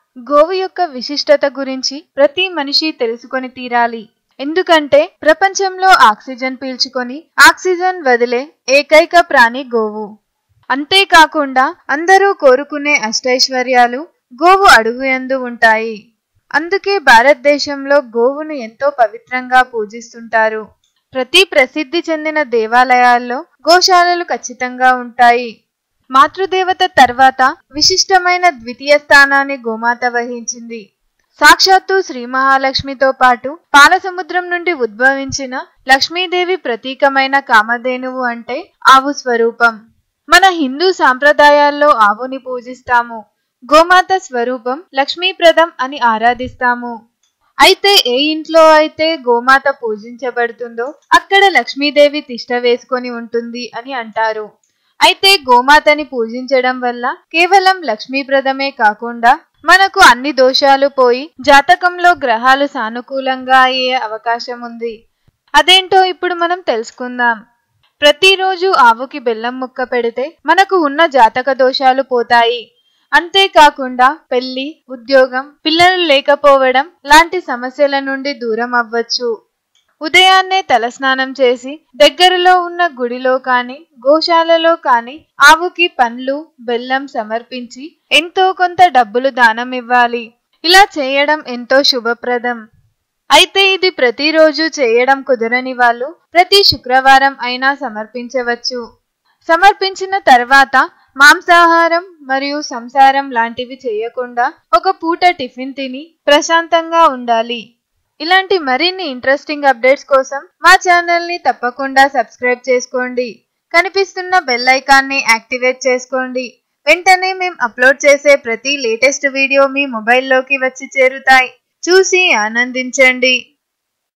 గోవు యొక్క విశిష్టత గురించి ప్రతి మనిషి తెలుసుకొని తీరాలి ఎందుకంటే ప్రపంచంలో ఆక్సిజన్ పీల్చుకొని ఆక్సిజన్ వదిలే ఏకైక ప్రాణి గోవు అంతేకాకుండా అందరూ కోరుకునే అష్టైశ్వర్యాలు గోవు అడుగు యందు ఉంటాయి అందుకే భారతదేశంలో గోవును ఎంతో పవిత్రంగా పూజిస్తుంటారు ప్రతి ప్రసిద్ధి చెందిన దేవాలయాల్లో గోశాలలు ఖచ్చితంగా ఉంటాయి మాతృదేవత తర్వాత విశిష్టమైన ద్వితీయ స్థానాన్ని గోమాత వహించింది సాక్షాత్తు శ్రీ మహాలక్ష్మితో పాటు పాలసముద్రం నుండి ఉద్భవించిన లక్ష్మీదేవి ప్రతీకమైన కామధేనువు అంటే ఆవు స్వరూపం మన హిందూ సాంప్రదాయాల్లో ఆవుని పూజిస్తాము గోమాత స్వరూపం లక్ష్మీప్రదం అని ఆరాధిస్తాము అయితే ఏ ఇంట్లో అయితే గోమాత పూజించబడుతుందో అక్కడ లక్ష్మీదేవి తిష్ట వేసుకొని ఉంటుంది అని అంటారు అయితే గోమాతని పూజించడం వల్ల కేవలం లక్ష్మీప్రదమే కాకుండా మనకు అన్ని దోషాలు పోయి జాతకంలో గ్రహాలు సానుకూలంగా అయ్యే అవకాశం ఉంది అదేంటో ఇప్పుడు మనం తెలుసుకుందాం ప్రతిరోజు ఆవుకి బెల్లం ముక్క పెడితే మనకు ఉన్న జాతక దోషాలు పోతాయి అంతేకాకుండా పెళ్లి ఉద్యోగం పిల్లలు లేకపోవడం లాంటి సమస్యల నుండి దూరం అవ్వచ్చు ఉదయాన్నే తలస్నానం చేసి దగ్గరలో ఉన్న గుడిలో కాని గోశాలలో కాని ఆవుకి పండ్లు బెల్లం సమర్పించి ఎంతో కొంత డబ్బులు దానం ఇవ్వాలి ఇలా చేయడం ఎంతో శుభప్రదం అయితే ఇది ప్రతిరోజు చేయడం కుదరని వాళ్ళు ప్రతి శుక్రవారం అయినా సమర్పించవచ్చు సమర్పించిన తర్వాత మాంసాహారం మరియు సంసారం లాంటివి చేయకుండా ఒక పూట టిఫిన్ తిని ప్రశాంతంగా ఉండాలి ఇలాంటి మరిన్ని ఇంట్రెస్టింగ్ అప్డేట్స్ కోసం మా ఛానల్ని తప్పకుండా సబ్స్క్రైబ్ చేసుకోండి కనిపిస్తున్న బెల్ ఐకాన్ని యాక్టివేట్ చేసుకోండి వెంటనే మేము అప్లోడ్ చేసే ప్రతి లేటెస్ట్ వీడియో మీ మొబైల్లోకి వచ్చి చేరుతాయి చూసి ఆనందించండి